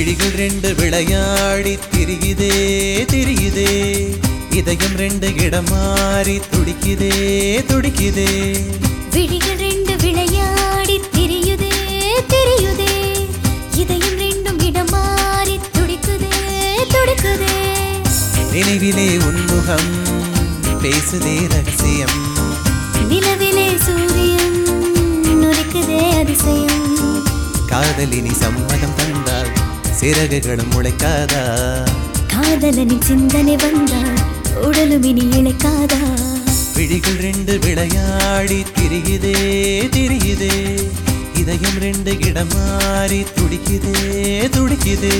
விழிகள் ரெண்டு விளையாடி திரியுதே திரியுதே இதயம் ரெண்டு இடம் மாறி துடிக்குதே துடிக்குதே விழிகள் ரெண்டு விளையாடி திரியுதே திரியுதே இதயம் ரெண்டும் இடம் மாறி துடிக்குதே துடிக்குதே நினைவிலே உன்முகம் பேசுதே ரகசியம் நிலவிலே சூரியன் நொறுக்குதே அதிசயம் காதலினி சம்மதம் தந்தால் சிறகுகளும் முளைக்காதா காதலனின் சிந்தனை வந்தால் உடலும் இனி இழைக்காதா விழிகள் ரெண்டு விளையாடி திரியுதே திரியுதே இதயம் ரெண்டு இடம் மாறி துடிக்குதே துடிக்குதே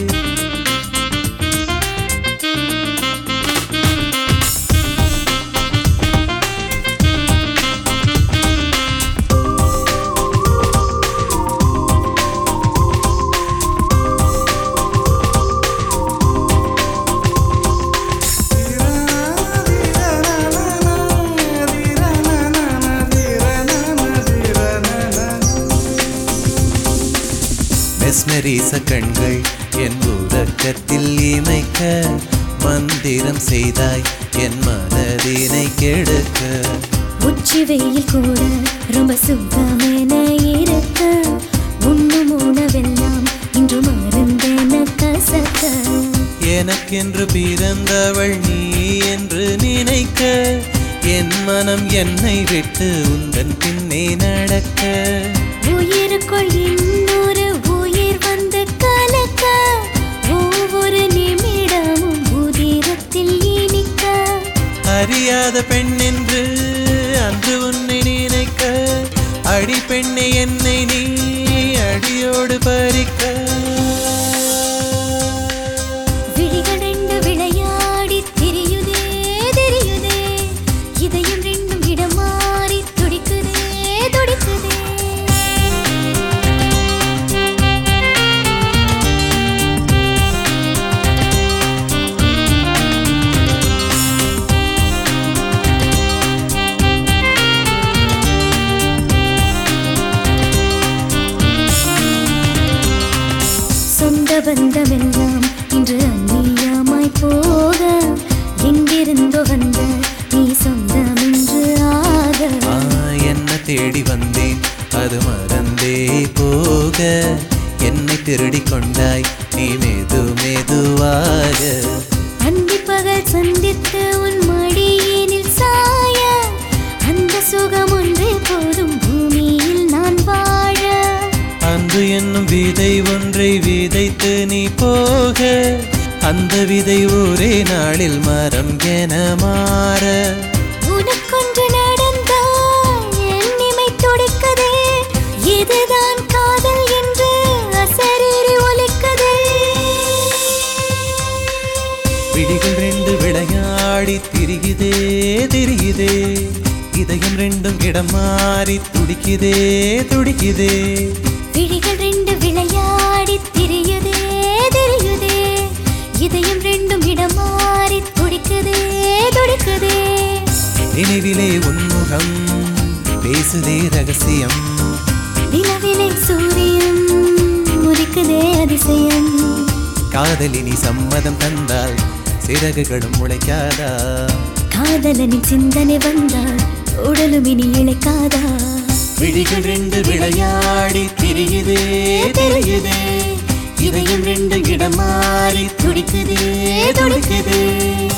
மெஸ்மரீச கண்கள் என் உறக்கத்தில் இமைக்க மந்திரம் செய்தாய் என் மனதினை கெடுக்க உச்சி வெயில் கூட ரொம்ப சுத்தமென இருக்க உண்ணும் உணவெல்லாம் இன்று மருந்தென கசக்க எனக்கென்று பிறந்தவள் நீ என்று நினைக்க என் மனம் என்னை விட்டு உந்தன் பின்னே நடக்க உயிருக்குள் இன்னொரு உயிர் வந்து கலக்க ஒவ்வொரு நிமிடமும் உதிரத்தில் இனிக்க அறியாத பெண் என்று அன்று உன்னை நினைக்க அடி பெண்ணை என்னை நீ அடியோடு பறிக்க விழிகள் ரெண்டு விளையாடி திரியுதே தெரியுதே இதயம் ரெண்டும் இடம் மாறி துடிக்குதே துடிக்குதே சொந்த பந்தமெல்லாம் இன்று அந்நியமாய் போக எங்கிருந்தோ வந்த நீ சொந்தம் என்று ஆக ஆ, என்ன தேடி வந்தேன் அது மறந்தே போக என்னை திருடி கொண்டாய் நீ மெது மெதுவாக அந்தி பகல் சந்தித்து உன் மடியினில் சாய அந்த சுகம் ஒன்றே போதும் பூமியில் நான் வாழ அன்று என்னும் விதை ஒன்றை விதைத்து நீ போக அந்த விதை ஒரே நாளில் மரம் என மாற உனக்கொன்று நடந்தால் என் இமை துடிக்குதே இதுதான் காதல் என்று அசரீரி ஒலிக்குதே விழிகள் ரெண்டு விளையாடி திரியுதே திரியுதே இதயம் ரெண்டும் இடம் மாறி துடிக்குதே துடிக்குதே விழிகள் ரெண்டு விளையாடி திரியுதே தெரியுதே இதயம் ரெண்டும் இடம் மாறி துடிக்குதே துடிக்குதே நினைவிலே உன்முகம் பேசுதே ரகசியம் நிலவிலே சூரியன் முறிக்குதே அதிசயம் காதலினி சம்மதம் தந்தால் சிறகுகளும் முளைக்காதா காதலனின் சிந்தனை வந்தால் உடலும் இனி இழைக்காதா விழிகள் ரெண்டு விளையாடி திரியுதே திரியுதே இதயம் ரெண்டு இடம் மாறி துடிக்குதே துடிக்குதே